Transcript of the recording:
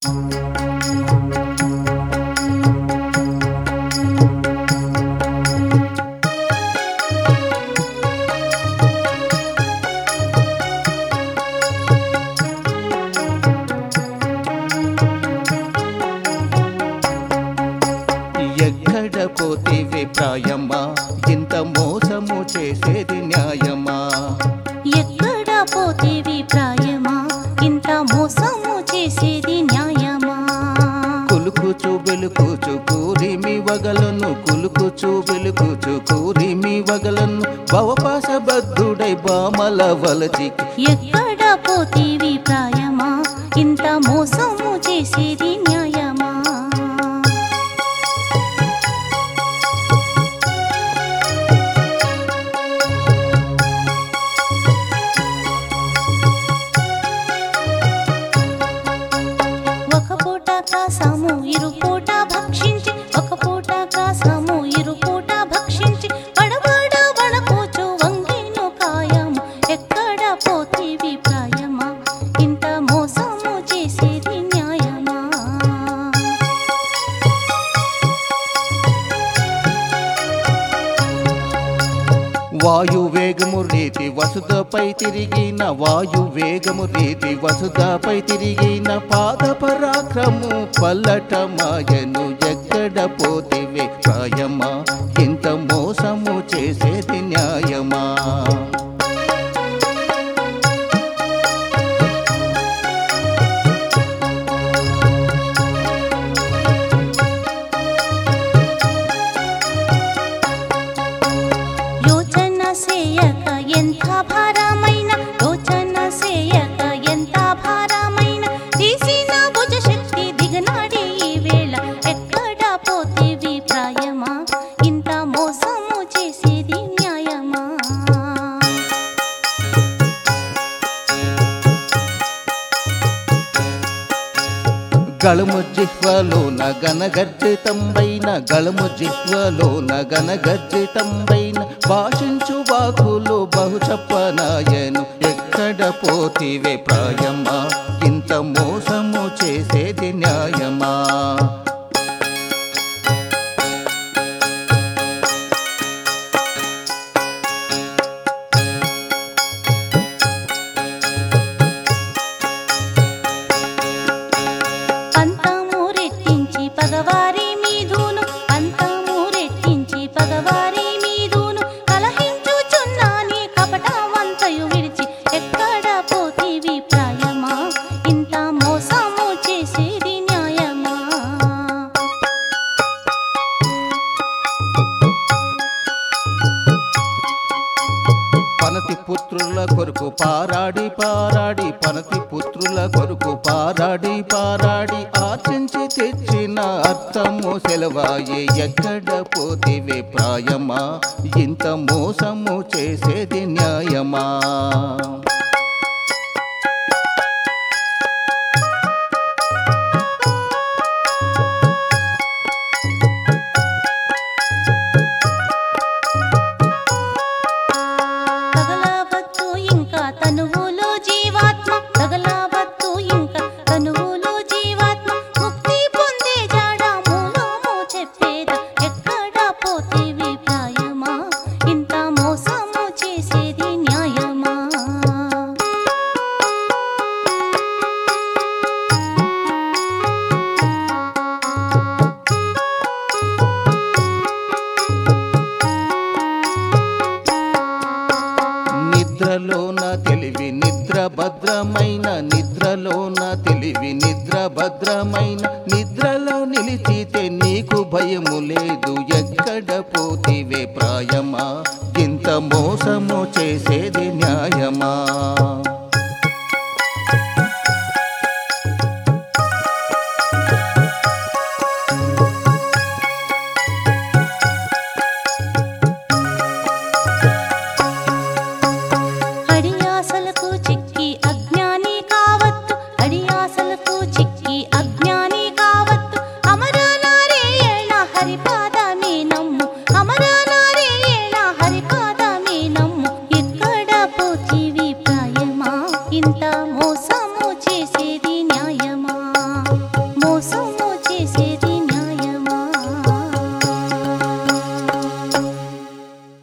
ఎక్కడ పోతివి ప్రాయమ్మా ఇంత మోసము చేసేది న్యాయమా ఎక్కడ పోతేవి ప్రాయమా ఇంత మోసము చేసేది న్యాయమా కులుకుచు వెలుకుచు కూరిమి వగలను కులుకుచు వెలుకుచు కూరిమి వగలను భవపాస బద్ధుడై బామల వలచికి ఎక్కడ పోతేవి ప్రాయమా ఇంత మోసము చేసేది న్యాయమా ఒక పూట కాసాము ఇరు పూట భక్షించి ఒక పూట కాసాము ఇరు పూట భక్షించి పడబడ వడపోచు వంగేను కాయము ఎక్కడ పోతీవి ప్రాయమా ఇంత మోసము చేసేది న్యాయమా వాయు వేగము రీతి వసుధపై తిరిగిన వాయు వేగము రీతి వసుధపై తిరిగిన పాద పరాక్రము పల్లట మాయను ఎక్కడ పోతివే ప్రాయమా ఇంత మోసము చేసేది న్యాయమా యోచన సేయక ఎంత భారమైన యోచన సేయక ఎంత భారమైన తీసిన భుజ శక్తి దిగనాడి ఈ వేళ ఎక్కడ పోతేవి ప్రాయమా ఇంత మోసము చేసేది న్యాయమా గళము జిహ్వలోన గనగర్జితంబైన గళము జిహ్వలోన గనగర్జితంబైన భాషించు వాకులు బహు చెప్పనాయను ఎక్కడ పోతివే ప్రాయమా ఇంత మోసము చేసేది న్యాయమా పంతము రెట్టించి పగవారి మీదును పంతము రెట్టించి పగవారి మీదును కలహించుచున్నాని కపటవంతయు విడిచి ఎక్కడ పోతీవి ప్రాయమా ఇంత మోసము చేసేది న్యాయమా పనతి పుత్రుల కొరకు పారాడి పారాడి పనతి పుత్రుల కొరకు పారాడి పారాడి ఆర్చించి తెచ్చిన అర్థము సెలవాయే ఎక్కడ పోతివే ప్రాయమా ఇంత మోసము చేసేది న్యాయమా తగలవద్దు ఇంకా తనువులో జీవాత్మ తగలవద్దు ఇంకా తనువులో జీవాత్మ ముక్తి పొందే జాడ మూలము చెప్పేద ఎక్కడ పోతేవి ప్రాయమా ఇంత మోసము చేసేది న్యాయమా నిద్రలోన తెలివి నిద్ర భద్రమైన నిద్రలోన తెలివి నిద్ర భద్రమైన నిద్రలో నిలిచితే నీకు భయము లేదు ఎక్కడ పోతివే ప్రాయమా ఇంత మోసము చేసేది న్యాయమా అడియాసలకు చిక్కి అజ్ఞాని కావత్తు అడియాసలకు చిక్కి అజ్ఞాని కావత్తు అమరనారేయణ హరిపాదమే నమ్ము అమరనారేయణ హరిపాదమే నమ్ము ఎక్కడ పోతివి ప్రాయమా చేసేది